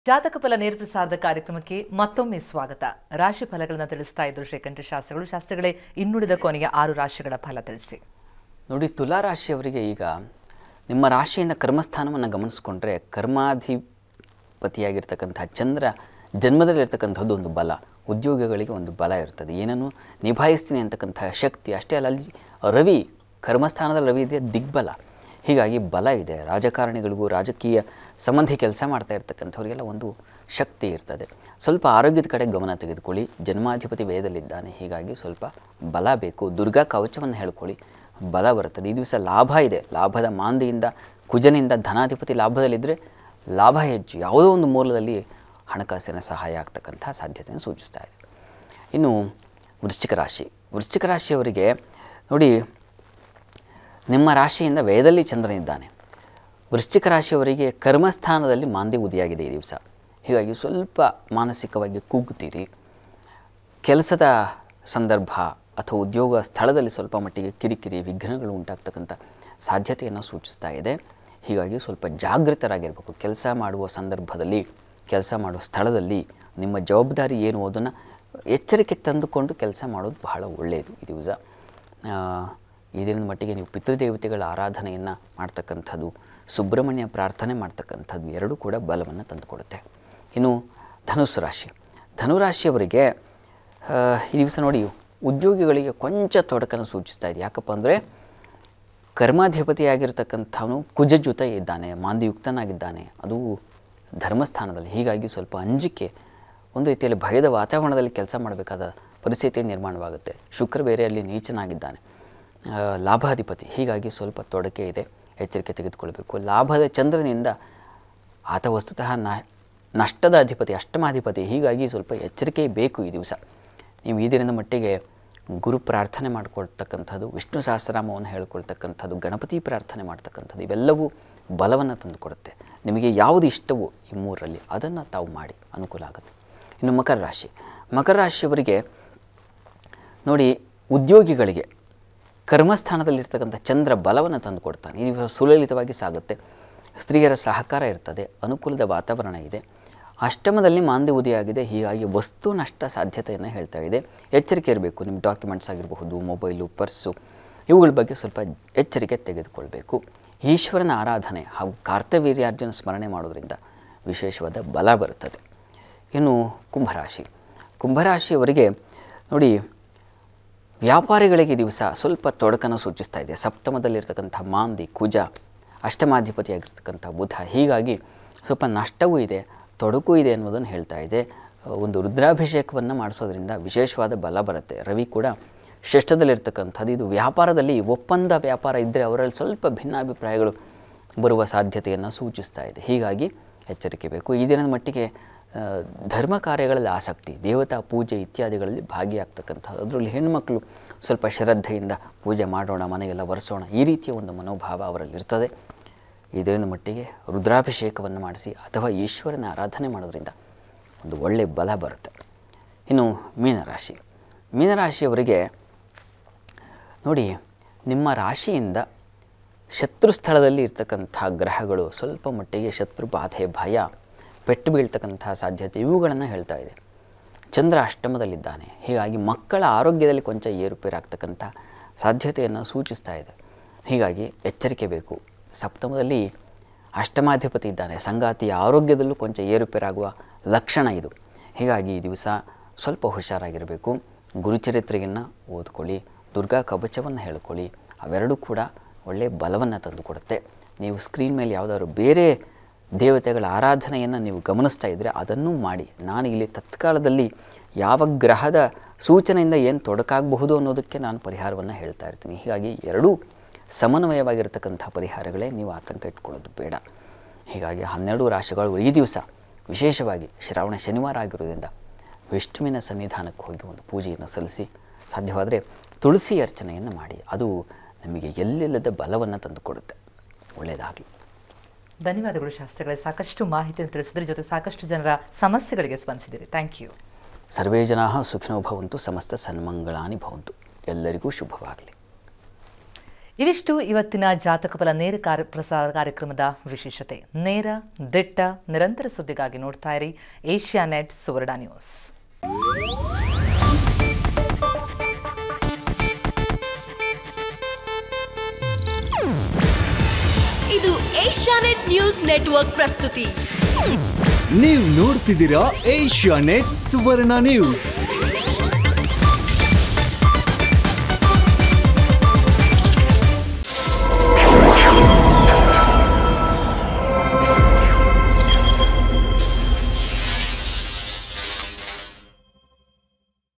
ಜಾತಕ ಫಲ ನೇರ ಪ್ರಸಾರದ ಕಾರ್ಯಕ್ರಮಕ್ಕೆ ಮತ್ತೊಮ್ಮೆ ಸ್ವಾಗತ ರಾಶಿ ಫಲಗಳನ್ನ ತಿಳಿಸ್ತಾ ಇದ್ರು ಶ್ರೀಕಂಠ ಶಾಸ್ತ್ರಿಗಳು ಶಾಸ್ತ್ರಿಗಳೇ ಇನ್ನುಳಿದ ಕೊನೆಯ ಆರು ರಾಶಿಗಳ ಫಲ ತಿಳಿಸಿ ನೋಡಿ ತುಲಾ ರಾಶಿಯವರಿಗೆ ಈಗ ನಿಮ್ಮ ರಾಶಿಯಿಂದ ಕರ್ಮಸ್ಥಾನವನ್ನು ಗಮನಿಸ್ಕೊಂಡ್ರೆ ಕರ್ಮಾಧಿಪತಿಯಾಗಿರ್ತಕ್ಕಂಥ ಚಂದ್ರ ಜನ್ಮದಲ್ಲಿರ್ತಕ್ಕಂಥದ್ದು ಒಂದು ಬಲ ಉದ್ಯೋಗಿಗಳಿಗೆ ಒಂದು ಬಲ ಇರ್ತದೆ ಏನನ್ನು ನಿಭಾಯಿಸ್ತೀನಿ ಅಂತಕ್ಕಂಥ ಶಕ್ತಿ ಅಷ್ಟೇ ಅಲ್ಲ ಅಲ್ಲಿ ರವಿ ಕರ್ಮಸ್ಥಾನದಲ್ಲಿ ರವಿ ಇದೆ ದಿಗ್ಬಲ ಹೀಗಾಗಿ ಬಲ ಇದೆ ರಾಜಕಾರಣಿಗಳಿಗೂ ರಾಜಕೀಯ ಸಂಬಂಧಿ ಕೆಲಸ ಮಾಡ್ತಾ ಇರ್ತಕ್ಕಂಥವ್ರಿಗೆಲ್ಲ ಒಂದು ಶಕ್ತಿ ಇರ್ತದೆ ಸ್ವಲ್ಪ ಆರೋಗ್ಯದ ಕಡೆ ಗಮನ ತೆಗೆದುಕೊಳ್ಳಿ ಜನ್ಮಾಧಿಪತಿ ವ್ಯಯದಲ್ಲಿದ್ದಾನೆ ಹೀಗಾಗಿ ಸ್ವಲ್ಪ ಬಲ ಬೇಕು ದುರ್ಗಾ ಕವಚವನ್ನು ಹೇಳ್ಕೊಳ್ಳಿ ಬಲ ಬರುತ್ತದೆ ಈ ದಿವಸ ಲಾಭ ಇದೆ ಲಾಭದ ಮಾಂದಿಯಿಂದ ಕುಜನಿಂದ ಧನಾಧಿಪತಿ ಲಾಭದಲ್ಲಿದ್ದರೆ ಲಾಭ ಹೆಚ್ಚು ಯಾವುದೋ ಒಂದು ಮೂಲದಲ್ಲಿ ಹಣಕಾಸಿನ ಸಹಾಯ ಆಗ್ತಕ್ಕಂಥ ಸಾಧ್ಯತೆಯನ್ನು ಸೂಚಿಸ್ತಾ ಇದೆ ಇನ್ನು ವೃಶ್ಚಿಕ ರಾಶಿ ವೃಶ್ಚಿಕ ರಾಶಿಯವರಿಗೆ ನೋಡಿ ನಿಮ್ಮ ರಾಶಿಯಿಂದ ವ್ಯಯದಲ್ಲಿ ಚಂದ್ರನಿದ್ದಾನೆ ವೃಶ್ಚಿಕ ರಾಶಿಯವರಿಗೆ ಕರ್ಮಸ್ಥಾನದಲ್ಲಿ ಮಾಂದಿ ಉದಿಯಾಗಿದೆ ಈ ದಿವಸ ಹೀಗಾಗಿ ಸ್ವಲ್ಪ ಮಾನಸಿಕವಾಗಿ ಕುಗ್ಗುತ್ತೀರಿ ಕೆಲಸದ ಸಂದರ್ಭ ಅಥವಾ ಉದ್ಯೋಗ ಸ್ಥಳದಲ್ಲಿ ಸ್ವಲ್ಪ ಮಟ್ಟಿಗೆ ಕಿರಿಕಿರಿ ವಿಘ್ನಗಳು ಉಂಟಾಗ್ತಕ್ಕಂಥ ಸಾಧ್ಯತೆಯನ್ನು ಸೂಚಿಸ್ತಾ ಇದೆ ಹೀಗಾಗಿ ಸ್ವಲ್ಪ ಜಾಗೃತರಾಗಿರಬೇಕು ಕೆಲಸ ಮಾಡುವ ಸಂದರ್ಭದಲ್ಲಿ ಕೆಲಸ ಮಾಡುವ ಸ್ಥಳದಲ್ಲಿ ನಿಮ್ಮ ಜವಾಬ್ದಾರಿ ಏನು ಅದನ್ನು ಎಚ್ಚರಿಕೆ ತಂದುಕೊಂಡು ಕೆಲಸ ಮಾಡೋದು ಬಹಳ ಒಳ್ಳೆಯದು ಈ ದಿವಸ ಆ, ಈ ದಿನದ ಮಟ್ಟಿಗೆ ನೀವು ಪಿತೃದೇವತೆಗಳ ಆರಾಧನೆಯನ್ನು ಮಾಡ್ತಕ್ಕಂಥದ್ದು ಸುಬ್ರಹ್ಮಣ್ಯ ಪ್ರಾರ್ಥನೆ ಮಾಡ್ತಕ್ಕಂಥದ್ದು ಎರಡೂ ಕೂಡ ಬಲವನ್ನು ತಂದುಕೊಡುತ್ತೆ ಇನ್ನು ಧನುಸ್ಸು ರಾಶಿ ಧನುರಾಶಿಯವರಿಗೆ ಆ, ಈ ದಿವಸ ನೋಡಿ ಉದ್ಯೋಗಿಗಳಿಗೆ ಕೊಂಚ ತೊಡಕನ್ನು ಸೂಚಿಸ್ತಾ ಇದೆ ಯಾಕಪ್ಪ ಅಂದರೆ ಕರ್ಮಾಧಿಪತಿಯಾಗಿರ್ತಕ್ಕಂಥವನು ಕುಜಜುತ ಇದ್ದಾನೆ ಮಾಂದಿಯುಕ್ತನಾಗಿದ್ದಾನೆ ಅದು ಧರ್ಮಸ್ಥಾನದಲ್ಲಿ ಹೀಗಾಗಿ ಸ್ವಲ್ಪ ಅಂಜಿಕೆ ಒಂದು ರೀತಿಯಲ್ಲಿ ಭಯದ ವಾತಾವರಣದಲ್ಲಿ ಕೆಲಸ ಮಾಡಬೇಕಾದ ಪರಿಸ್ಥಿತಿ ನಿರ್ಮಾಣವಾಗುತ್ತೆ ಶುಕ್ರ ಬೇರೆ ಅಲ್ಲಿ ನೀಚನಾಗಿದ್ದಾನೆ ಆ, ಲಾಭಾಧಿಪತಿ ಹೀಗಾಗಿ ಸ್ವಲ್ಪ ತೊಡಕೆ ಇದೆ ಎಚ್ಚರಿಕೆ ತೆಗೆದುಕೊಳ್ಬೇಕು ಲಾಭದ ಚಂದ್ರನಿಂದ ಆತ ವಸ್ತುತಃ ನ ನಷ್ಟದ ಅಧಿಪತಿ ಅಷ್ಟಮಾಧಿಪತಿ ಹೀಗಾಗಿ ಸ್ವಲ್ಪ ಎಚ್ಚರಿಕೆ ಬೇಕು ಈ ದಿವಸ ನೀವು ಈ ದಿನದ ಮಟ್ಟಿಗೆ ಗುರು ಪ್ರಾರ್ಥನೆ ಮಾಡ್ಕೊಳ್ತಕ್ಕಂಥದ್ದು ವಿಷ್ಣು ಸಹಸ್ರನಾಮವನ್ನು ಹೇಳ್ಕೊಳ್ತಕ್ಕಂಥದ್ದು ಗಣಪತಿ ಪ್ರಾರ್ಥನೆ ಮಾಡ್ತಕ್ಕಂಥದ್ದು ಇವೆಲ್ಲವೂ ಬಲವನ್ನು ತಂದುಕೊಡುತ್ತೆ ನಿಮಗೆ ಯಾವುದು ಇಷ್ಟವೋ ಈ ಮೂರರಲ್ಲಿ ಅದನ್ನು ತಾವು ಮಾಡಿ ಅನುಕೂಲ ಆಗುತ್ತೆ ಇನ್ನು ಮಕರ ರಾಶಿ ಮಕರ ರಾಶಿಯವರಿಗೆ ನೋಡಿ ಉದ್ಯೋಗಿಗಳಿಗೆ ಕರ್ಮಸ್ಥಾನದಲ್ಲಿರ್ತಕ್ಕಂಥ ಚಂದ್ರ ಬಲವನ್ನು ತಂದುಕೊಡ್ತಾನೆ ಈ ದಿವಸ ಸುಲಲಿತವಾಗಿ ಸಾಗುತ್ತೆ ಸ್ತ್ರೀಯರ ಸಹಕಾರ ಇರ್ತದೆ ಅನುಕೂಲದ ವಾತಾವರಣ ಇದೆ ಅಷ್ಟಮದಲ್ಲಿ ಮಾಂದಿ ಉದಿಯಾಗಿದೆ ಹೀಗಾಗಿ ವಸ್ತು ನಷ್ಟ ಸಾಧ್ಯತೆಯನ್ನು ಹೇಳ್ತಾ ಇದೆ ಎಚ್ಚರಿಕೆ ಇರಬೇಕು ನಿಮ್ಮ ಡಾಕ್ಯುಮೆಂಟ್ಸ್ ಆಗಿರಬಹುದು ಮೊಬೈಲು ಪರ್ಸು ಇವುಗಳ ಬಗ್ಗೆ ಸ್ವಲ್ಪ ಎಚ್ಚರಿಕೆ ತೆಗೆದುಕೊಳ್ಬೇಕು ಈಶ್ವರನ ಆರಾಧನೆ ಹಾಗೂ ಕಾರ್ತವೀರ್ಯಾರ್ಜುನ ಸ್ಮರಣೆ ಮಾಡೋದ್ರಿಂದ ವಿಶೇಷವಾದ ಬಲ ಬರುತ್ತದೆ ಇನ್ನು ಕುಂಭರಾಶಿ ಕುಂಭರಾಶಿಯವರಿಗೆ ನೋಡಿ ವ್ಯಾಪಾರಿಗಳಿಗೆ ಈ ದಿವಸ ಸ್ವಲ್ಪ ತೊಡಕನ್ನು ಸೂಚಿಸ್ತಾ ಇದೆ ಸಪ್ತಮದಲ್ಲಿರ್ತಕ್ಕಂಥ ಮಾಂದಿ ಕುಜ ಅಷ್ಟಮಾಧಿಪತಿಯಾಗಿರ್ತಕ್ಕಂಥ ಬುಧ ಹೀಗಾಗಿ ಸ್ವಲ್ಪ ನಷ್ಟವೂ ಇದೆ ತೊಡಕು ಇದೆ ಅನ್ನೋದನ್ನು ಹೇಳ್ತಾ ಇದೆ ಒಂದು ರುದ್ರಾಭಿಷೇಕವನ್ನು ಮಾಡಿಸೋದ್ರಿಂದ ವಿಶೇಷವಾದ ಬಲ ಬರುತ್ತೆ ರವಿ ಕೂಡ ಷಷ್ಠದಲ್ಲಿರ್ತಕ್ಕಂಥದ್ದು ಇದು ವ್ಯಾಪಾರದಲ್ಲಿ ಒಪ್ಪಂದ ವ್ಯಾಪಾರ ಇದ್ದರೆ ಅವರಲ್ಲಿ ಸ್ವಲ್ಪ ಭಿನ್ನಾಭಿಪ್ರಾಯಗಳು ಬರುವ ಸಾಧ್ಯತೆಯನ್ನು ಸೂಚಿಸ್ತಾ ಇದೆ ಹೀಗಾಗಿ ಎಚ್ಚರಿಕೆ ಬೇಕು ಈ ದಿನದ ಮಟ್ಟಿಗೆ ಆ, ಧರ್ಮ ಕಾರ್ಯಗಳಲ್ಲಿ ಆಸಕ್ತಿ ದೇವತಾ ಪೂಜೆ ಇತ್ಯಾದಿಗಳಲ್ಲಿ ಭಾಗಿಯಾಗ್ತಕ್ಕಂಥದ್ದು ಅದರಲ್ಲಿ ಹೆಣ್ಣುಮಕ್ಕಳು ಸ್ವಲ್ಪ ಶ್ರದ್ಧೆಯಿಂದ ಪೂಜೆ ಮಾಡೋಣ ಮನೆಗೆಲ್ಲ ಒರೆಸೋಣ ಈ ರೀತಿಯ ಒಂದು ಮನೋಭಾವ ಅವರಲ್ಲಿ ಇರ್ತದೆ ಇದರಿಂದ ಮಟ್ಟಿಗೆ ರುದ್ರಾಭಿಷೇಕವನ್ನು ಮಾಡಿಸಿ ಅಥವಾ ಈಶ್ವರನ ಆರಾಧನೆ ಮಾಡೋದ್ರಿಂದ ಒಂದು ಒಳ್ಳೆಯ ಬಲ ಬರುತ್ತೆ ಇನ್ನು ಮೀನರಾಶಿ ಮೀನರಾಶಿಯವರಿಗೆ ನೋಡಿ ನಿಮ್ಮ ರಾಶಿಯಿಂದ ಶತ್ರು ಸ್ಥಳದಲ್ಲಿ ಇರ್ತಕ್ಕಂಥ ಗ್ರಹಗಳು ಸ್ವಲ್ಪ ಮಟ್ಟಿಗೆ ಶತ್ರು ಬಾಧೆ ಭಯ ಪೆಟ್ಟು ಬೀಳ್ತಕ್ಕಂಥ ಸಾಧ್ಯತೆ ಇವುಗಳನ್ನು ಹೇಳ್ತಾ ಇದೆ ಚಂದ್ರ ಅಷ್ಟಮದಲ್ಲಿದ್ದಾನೆ ಹೀಗಾಗಿ ಮಕ್ಕಳ ಆರೋಗ್ಯದಲ್ಲಿ ಕೊಂಚ ಏರುಪೇರಾಗ್ತಕ್ಕಂಥ ಸಾಧ್ಯತೆಯನ್ನು ಸೂಚಿಸ್ತಾ ಇದೆ ಹೀಗಾಗಿ ಎಚ್ಚರಿಕೆ ಬೇಕು ಸಪ್ತಮದಲ್ಲಿ ಅಷ್ಟಮಾಧಿಪತಿ ಇದ್ದಾನೆ ಸಂಗಾತಿಯ ಆರೋಗ್ಯದಲ್ಲೂ ಕೊಂಚ ಏರುಪೇರಾಗುವ ಲಕ್ಷಣ ಇದು ಹೀಗಾಗಿ ಈ ದಿವಸ ಸ್ವಲ್ಪ ಹುಷಾರಾಗಿರಬೇಕು ಗುರುಚರಿತ್ರೆಯನ್ನು ಓದ್ಕೊಳ್ಳಿ ದುರ್ಗಾ ಕವಚವನ್ನು ಹೇಳ್ಕೊಳ್ಳಿ ಅವೆರಡೂ ಕೂಡ ಒಳ್ಳೆಯ ಬಲವನ್ನು ತಂದುಕೊಡುತ್ತೆ ನೀವು ಸ್ಕ್ರೀನ್ ಮೇಲೆ ಯಾವುದಾದ್ರು ಬೇರೆ ದೇವತೆಗಳ ಆರಾಧನೆಯನ್ನು ನೀವು ಗಮನಿಸ್ತಾ ಇದ್ದರೆ ಅದನ್ನೂ ಮಾಡಿ ನಾನು ಇಲ್ಲಿ ತತ್ಕಾಲದಲ್ಲಿ ಯಾವ ಗ್ರಹದ ಸೂಚನೆಯಿಂದ ಏನು ತೊಡಕಾಗಬಹುದು ಅನ್ನೋದಕ್ಕೆ ನಾನು ಪರಿಹಾರವನ್ನು ಹೇಳ್ತಾ ಇರ್ತೀನಿ ಹೀಗಾಗಿ ಎರಡೂ ಸಮನ್ವಯವಾಗಿರ್ತಕ್ಕಂಥ ಪರಿಹಾರಗಳೇ ನೀವು ಆತಂಕ ಇಟ್ಕೊಳ್ಳೋದು ಬೇಡ ಹೀಗಾಗಿ ಹನ್ನೆರಡು ರಾಶಿಗಳು ಈ ದಿವಸ ವಿಶೇಷವಾಗಿ ಶ್ರಾವಣ ಶನಿವಾರ ಆಗಿರೋದ್ರಿಂದ ವಿಷ್ಣುವಿನ ಸನ್ನಿಧಾನಕ್ಕೆ ಹೋಗಿ ಒಂದು ಪೂಜೆಯನ್ನು ಸಲ್ಲಿಸಿ ಸಾಧ್ಯವಾದರೆ ತುಳಸಿ ಅರ್ಚನೆಯನ್ನು ಮಾಡಿ ಅದು ನಮಗೆ ಎಲ್ಲಿಲ್ಲದ ಬಲವನ್ನು ತಂದುಕೊಡುತ್ತೆ ಒಳ್ಳೆಯದಾಗಲಿ ಧನ್ಯವಾದಗಳು ಶಾಸ್ತ್ರಿಗಳೇ ಸಾಕಷ್ಟು ಮಾಹಿತಿಯನ್ನು ತಿಳಿಸಿದ್ರ ಜೊತೆ ಸಾಕಷ್ಟು ಜನರ ಸಮಸ್ಯೆಗಳಿಗೆ ಸ್ಪಂದಿಸಿದಿರಿ ಥ್ಯಾಂಕ್ ಯು ಸರ್ವೇ ಜನಾ ಸುಖಿನೋ ಭವಂತು ಸಮಸ್ತ ಸನ್ಮಂಗಳಾನಿ ಭವಂತು ಎಲ್ಲರಿಗೂ ಶುಭವಾಗಲಿ ಇವಿಷ್ಟು ಇವತ್ತಿನ ಜಾತಕ ಫಲ ನೇರ ಕಾರ್ಯ ಪ್ರಸಾರ ಕಾರ್ಯಕ್ರಮದ ವಿಶೇಷತೆ ನೇರ ದಿಟ್ಟ ನಿರಂತರ ಸುದ್ದಿಗಾಗಿ ನೋಡ್ತಾ ಇರಿ ಏಷ್ಯಾ ನೆಟ್ ಸುವರ್ಣ ನ್ಯೂಸ್ ಇದು ಏಷ್ಯಾನೆಟ್ ನ್ಯೂಸ್ ನೆಟ್ವರ್ಕ್ ಪ್ರಸ್ತುತಿ ನೀವು ನೋಡ್ತಿದ್ದೀರಾ ಏಷ್ಯಾ ನೆಟ್ ಸುವರ್ಣ ನ್ಯೂಸ್